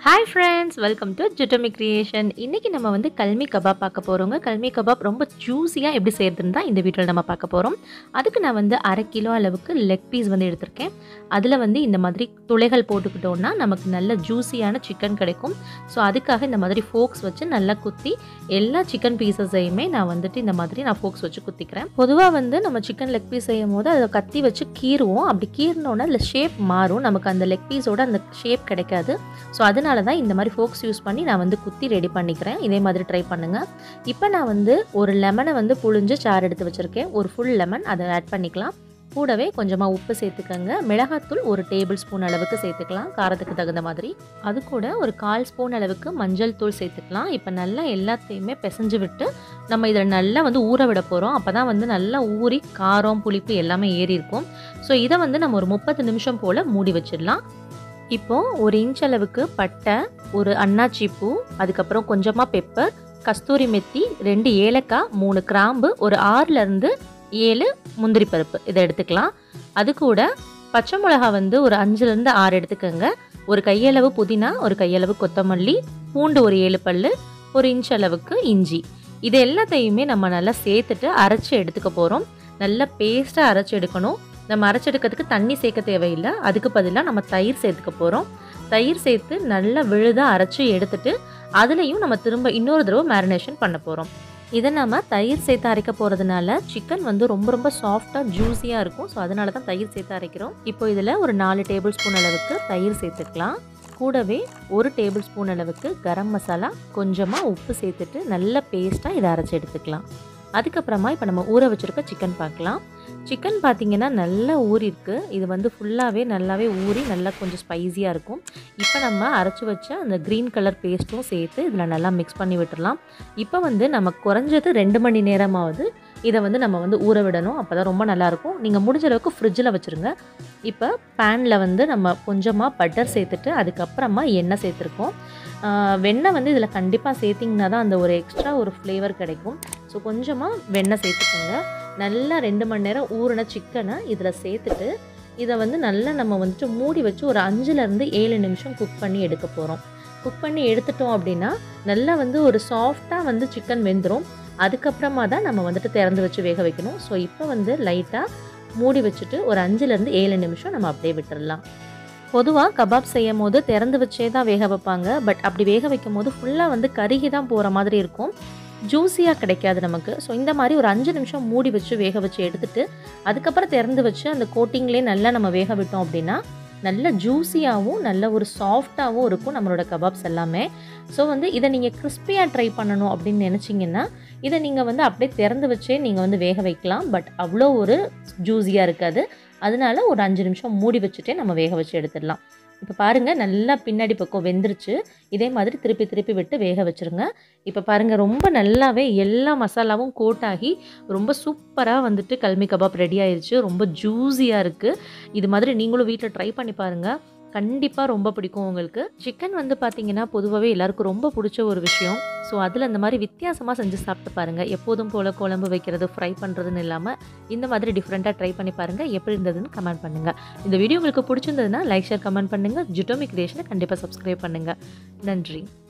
hi friends welcome to ஜுட்டமி creation இன்றைக்கி நம்ம வந்து கல்மி கபாப் பார்க்க போகிறோங்க கல்மி கபாப் ரொம்ப ஜூஸியாக எப்படி செய்யறதுன்னு தான் இந்த வீட்டில் நம்ம பார்க்க போகிறோம் அதுக்கு நான் வந்து அரை கிலோ அளவுக்கு லெக் பீஸ் வந்து எடுத்திருக்கேன் அதில் வந்து இந்த மாதிரி துளைகள் போட்டுக்கிட்டோம்னா நமக்கு நல்ல ஜூஸியான சிக்கன் கிடைக்கும் ஸோ அதுக்காக இந்த மாதிரி ஃபோக்ஸ் வச்சு நல்லா குத்தி எல்லா சிக்கன் பீசஸையுமே நான் வந்துட்டு இந்த மாதிரி நான் ஃபோக்ஸ் வச்சு குத்திக்கிறேன் பொதுவாக வந்து நம்ம சிக்கன் லெக் பீஸ் செய்யும் போது அதை கத்தி வச்சு கீறுவோம் அப்படி கீறினோன்னா அதில் ஷேப் மாறும் நமக்கு அந்த லெக் பீஸோட அந்த ஷேப் கிடைக்காது ஸோ அதனால தான் இந்த மாதிரி ஃபோக்ஸ் யூஸ் பண்ணி நான் வந்து குத்தி ரெடி பண்ணிக்கிறேன் இதே மாதிரி ட்ரை பண்ணுங்கள் இப்போ நான் வந்து ஒரு லெமனை வந்து புழிஞ்சு சாறு எடுத்து வச்சுருக்கேன் ஒரு ஃபுல் லெமன் அதை ஆட் பண்ணிக்கலாம் கூடவே கொஞ்சமாக உப்பு சேர்த்துக்கோங்க மிளகாத்தூள் ஒரு டேபிள் ஸ்பூன் அளவுக்கு சேர்த்துக்கலாம் காரத்துக்கு தகுந்த மாதிரி அது கூட ஒரு கால் ஸ்பூன் அளவுக்கு மஞ்சள் தூள் சேர்த்துக்கலாம் இப்போ நல்லா எல்லாத்தையுமே பிசைஞ்சு விட்டு நம்ம இதில் நல்லா வந்து ஊற விட போகிறோம் அப்போ தான் வந்து நல்லா ஊறி காரம் புளிப்பு எல்லாமே ஏறி இருக்கும் ஸோ இதை வந்து நம்ம ஒரு முப்பது நிமிஷம் போல் மூடி வச்சிடலாம் இப்போ ஒரு இன்ச் அளவுக்கு பட்டை ஒரு அன்னாச்சி பூ அதுக்கப்புறம் கொஞ்சமாக பெப்பர் கஸ்தூரி மெத்தி ரெண்டு ஏலக்காய் மூணு கிராம்பு ஒரு ஆறுலேருந்து ஏழு முந்திரி பருப்பு இதை எடுத்துக்கலாம் அது கூட பச்சை மிளகா வந்து ஒரு அஞ்சுலேருந்து ஆறு எடுத்துக்கோங்க ஒரு கையளவு புதினா ஒரு கையளவு கொத்தமல்லி பூண்டு ஒரு ஏழு பல் ஒரு இன்ச் அளவுக்கு இஞ்சி இது எல்லாத்தையுமே நம்ம நல்லா சேர்த்துட்டு அரைச்சி எடுத்துக்க போகிறோம் நல்லா பேஸ்ட்டாக அரைச்சி எடுக்கணும் நம்ம அரைச்செடுக்கிறதுக்கு தண்ணி சேர்க்க தேவையில்லை அதுக்கு பதிலாக நம்ம தயிர் சேர்த்துக்க போகிறோம் தயிர் சேர்த்து நல்லா விழுதாக அரைச்சி எடுத்துட்டு அதுலேயும் நம்ம திரும்ப இன்னொரு தடவை மேரினேஷன் பண்ண போகிறோம் இதை நம்ம தயிர் சேர்த்து அரைக்க போகிறதுனால சிக்கன் வந்து ரொம்ப ரொம்ப சாஃப்டாக ஜூஸியாக இருக்கும் ஸோ அதனால தான் தயிர் சேர்த்து அரைக்கிறோம் இப்போ இதில் ஒரு நாலு டேபிள் ஸ்பூன் அளவுக்கு தயிர் சேர்த்துக்கலாம் கூடவே ஒரு டேபிள் ஸ்பூன் அளவுக்கு கரம் மசாலா கொஞ்சமாக உப்பு சேர்த்துட்டு நல்ல பேஸ்ட்டாக இதை அரைச்சி எடுத்துக்கலாம் அதுக்கப்புறமா இப்போ நம்ம ஊற வச்சுருக்க சிக்கன் பார்க்கலாம் சிக்கன் பார்த்திங்கன்னா நல்லா ஊறிருக்கு இது வந்து ஃபுல்லாகவே நல்லாவே ஊறி நல்லா கொஞ்சம் ஸ்பைஸியாக இருக்கும் இப்போ நம்ம அரைச்சி வச்ச அந்த க்ரீன் கலர் பேஸ்ட்டும் சேர்த்து இதில் நல்லா மிக்ஸ் பண்ணி விட்டுடலாம் இப்போ வந்து நம்ம குறைஞ்சது ரெண்டு மணி நேரமாவது இதை வந்து நம்ம வந்து ஊற விடணும் அப்போ தான் ரொம்ப நல்லாயிருக்கும் நீங்கள் முடிஞ்ச அளவுக்கு ஃப்ரிட்ஜில் வச்சுருங்க இப்போ பேனில் வந்து நம்ம கொஞ்சமாக பட்டர் சேர்த்துட்டு அதுக்கப்புறமா எண்ணெய் சேர்த்துருக்கோம் வெண்ணெய் வந்து இதில் கண்டிப்பாக சேர்த்திங்கன்னா தான் அந்த ஒரு எக்ஸ்ட்ரா ஒரு ஃப்ளேவர் கிடைக்கும் ஸோ கொஞ்சமாக வெண்ணெய் சேர்த்துக்கோங்க நல்லா ரெண்டு மணி நேரம் ஊறின சிக்கனை இதில் சேர்த்துட்டு இதை வந்து நல்லா நம்ம வந்துட்டு மூடி வச்சு ஒரு அஞ்சுலேருந்து ஏழு நிமிஷம் குக் பண்ணி எடுக்க போகிறோம் குக் பண்ணி எடுத்துட்டோம் அப்படின்னா நல்லா வந்து ஒரு சாஃப்டாக வந்து சிக்கன் வெந்துடும் அதுக்கப்புறமா தான் நம்ம வந்துட்டு திறந்து வச்சு வேக வைக்கணும் ஸோ இப்போ வந்து லைட்டாக மூடி வச்சுட்டு ஒரு அஞ்சுலேருந்து ஏழு நிமிஷம் நம்ம அப்படியே விட்டுடலாம் பொதுவாக கபாப் செய்யும் போது திறந்து வச்சே தான் வேக வைப்பாங்க பட் அப்படி வேக வைக்கும் போது ஃபுல்லாக வந்து கருகி தான் போகிற மாதிரி இருக்கும் ஜூஸியாக கிடைக்காது நமக்கு ஸோ இந்த மாதிரி ஒரு அஞ்சு நிமிஷம் மூடி வச்சு வேக வச்சு எடுத்துட்டு அதுக்கப்புறம் திறந்து வச்சு அந்த கோட்டிங்லேயே நல்லா நம்ம வேக விட்டோம் அப்படின்னா நல்ல ஜூஸியாகவும் நல்ல ஒரு சாஃப்டாகவும் இருக்கும் நம்மளோட கபாப்ஸ் எல்லாமே ஸோ வந்து இதை நீங்கள் கிறிஸ்பியாக ட்ரை பண்ணணும் அப்படின்னு நினச்சிங்கன்னா இதை நீங்கள் வந்து அப்படியே திறந்து வச்சே நீங்கள் வந்து வேக வைக்கலாம் பட் அவ்வளோ ஒரு ஜூஸியாக இருக்காது அதனால ஒரு அஞ்சு நிமிஷம் மூடி வச்சுட்டே நம்ம வேக வச்சு எடுத்துடலாம் இப்போ பாருங்கள் நல்லா பின்னாடி பக்கம் வெந்துருச்சு இதே மாதிரி திருப்பி திருப்பி விட்டு வேக வச்சுருங்க இப்போ பாருங்கள் ரொம்ப நல்லாவே எல்லா மசாலாவும் கோட் ஆகி ரொம்ப சூப்பராக வந்துட்டு கல்மி கபாப் ரெடி ஆயிடுச்சு ரொம்ப ஜூஸியாக இருக்குது இது மாதிரி நீங்களும் வீட்டில் ட்ரை பண்ணி பாருங்கள் கண்டிப்பாக ரொம்ப பிடிக்கும் உங்களுக்கு சிக்கன் வந்து பார்த்தீங்கன்னா பொதுவாகவே எல்லாருக்கும் ரொம்ப பிடிச்ச ஒரு விஷயம் ஸோ அதில் இந்த மாதிரி வித்தியாசமாக செஞ்சு சாப்பிட்டு பாருங்கள் எப்போதும் போல் குழம்பு வைக்கிறது ஃப்ரை பண்ணுறதுன்னு இல்லாமல் இந்த மாதிரி டிஃப்ரெண்ட்டாக ட்ரை பண்ணி பாருங்கள் எப்படி இருந்ததுன்னு கமெண்ட் பண்ணுங்கள் இந்த வீடியோ உங்களுக்கு பிடிச்சிருந்ததுன்னா லைக் ஷேர் கமெண்ட் பண்ணுங்கள் ஜுட்டோமி கிரியேஷனை கண்டிப்பாக சப்ஸ்கிரைப் பண்ணுங்கள் நன்றி